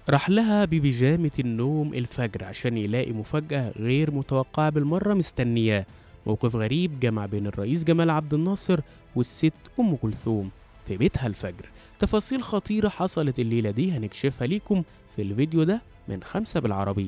راح لها ببيجامة النوم الفجر عشان يلاقي مفاجأة غير متوقعة بالمرة مستنياه موقف غريب جمع بين الرئيس جمال عبد الناصر والست أم كلثوم في بيتها الفجر تفاصيل خطيرة حصلت الليلة دي هنكشفها ليكم في الفيديو ده من خمسة بالعربي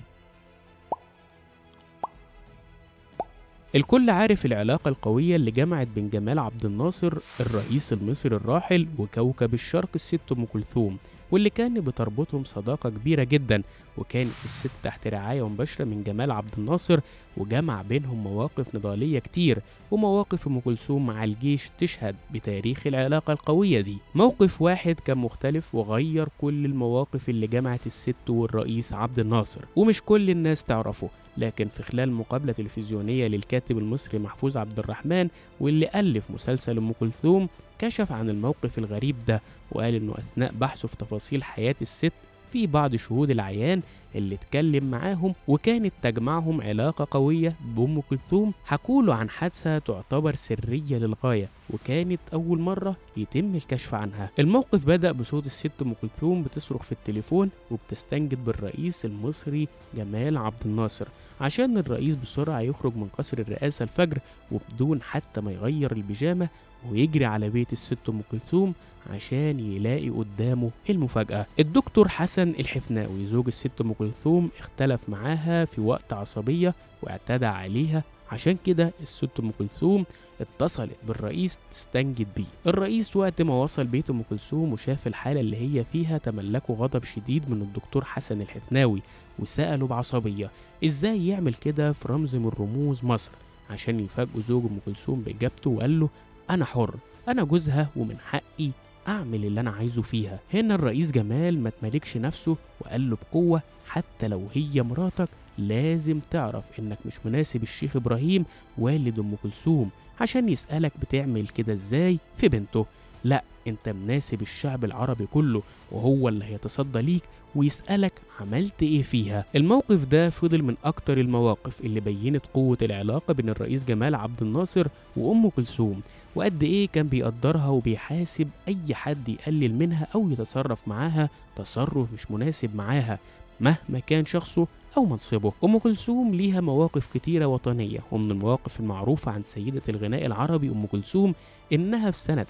الكل عارف العلاقة القوية اللي جمعت بين جمال عبد الناصر الرئيس المصري الراحل وكوكب الشرق الست أم كلثوم واللي كان بتربطهم صداقة كبيرة جدا وكانت الست تحت رعاية مباشرة من جمال عبد الناصر وجمع بينهم مواقف نضالية كتير ومواقف أم كلثوم مع الجيش تشهد بتاريخ العلاقة القوية دي موقف واحد كان مختلف وغير كل المواقف اللي جمعت الست والرئيس عبد الناصر ومش كل الناس تعرفه لكن في خلال مقابلة تلفزيونية للكاتب المصري محفوظ عبد الرحمن واللي ألف مسلسل أم كلثوم كشف عن الموقف الغريب ده وقال إنه أثناء بحثه في تفاصيل حياة الست في بعض شهود العيان اللي اتكلم معاهم وكانت تجمعهم علاقة قوية بأم كلثوم حكوله عن حادثة تعتبر سرية للغاية وكانت أول مرة يتم الكشف عنها الموقف بدأ بصوت الست أم كلثوم بتصرخ في التليفون وبتستنجد بالرئيس المصري جمال عبد الناصر عشان الرئيس بسرعة يخرج من قصر الرئاسة الفجر وبدون حتى ما يغير البيجامة ويجري على بيت الست أم كلثوم عشان يلاقي قدامه المفاجأة الدكتور حسن الحفناوي زوج الست أم كلثوم اختلف معاها في وقت عصبية واعتدى عليها عشان كده الست أم كلثوم اتصلت بالرئيس تستنجد بيه الرئيس وقت ما وصل بيت أم كلثوم وشاف الحالة اللي هي فيها تملكه غضب شديد من الدكتور حسن الحفناوي وسأله بعصبية ازاي يعمل كده في رمز من رموز مصر عشان يفاجئوا زوج أم كلثوم بإجابته وقال له أنا حر أنا جوزها ومن حقي أعمل اللي أنا عايزه فيها هنا الرئيس جمال ما تملكش نفسه وقال له بقوة حتى لو هي مراتك لازم تعرف إنك مش مناسب الشيخ إبراهيم والد أم كلثوم عشان يسألك بتعمل كده إزاي في بنته لا انت مناسب الشعب العربي كله وهو اللي هيتصدى ليك ويسألك عملت ايه فيها الموقف ده فضل من اكتر المواقف اللي بينت قوة العلاقة بين الرئيس جمال عبد الناصر وام كلثوم وقد ايه كان بيقدرها وبيحاسب اي حد يقلل منها او يتصرف معاها تصرف مش مناسب معاها مهما كان شخصه أو منصبه أم كلثوم ليها مواقف كتيرة وطنية ومن المواقف المعروفة عن سيدة الغناء العربي أم كلثوم إنها في سنة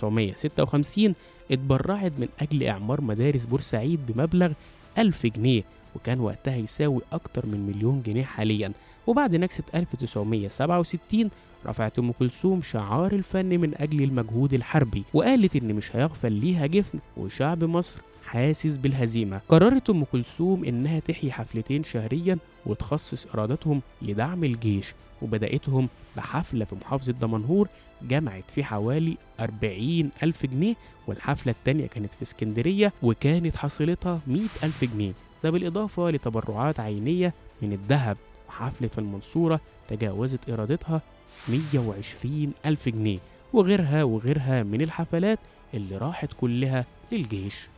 1956 اتبرعت من أجل إعمار مدارس بورسعيد بمبلغ 1000 جنيه وكان وقتها يساوي أكتر من مليون جنيه حاليا وبعد نكسة 1967 رفعت أم كلثوم شعار الفن من أجل المجهود الحربي وقالت إن مش هيغفل ليها جفن وشعب مصر حاسس بالهزيمة قررت أم كلثوم إنها تحيي حفلتين شهريا وتخصص إرادتهم لدعم الجيش وبدأتهم بحفلة في محافظة دمنهور جمعت فيه حوالي 40 ألف جنيه والحفلة التانية كانت في اسكندرية وكانت حصيلتها 100 ألف جنيه ده بالإضافة لتبرعات عينية من الذهب وحفلة في المنصورة تجاوزت إيرادتها 120 ألف جنيه وغيرها وغيرها من الحفلات اللي راحت كلها للجيش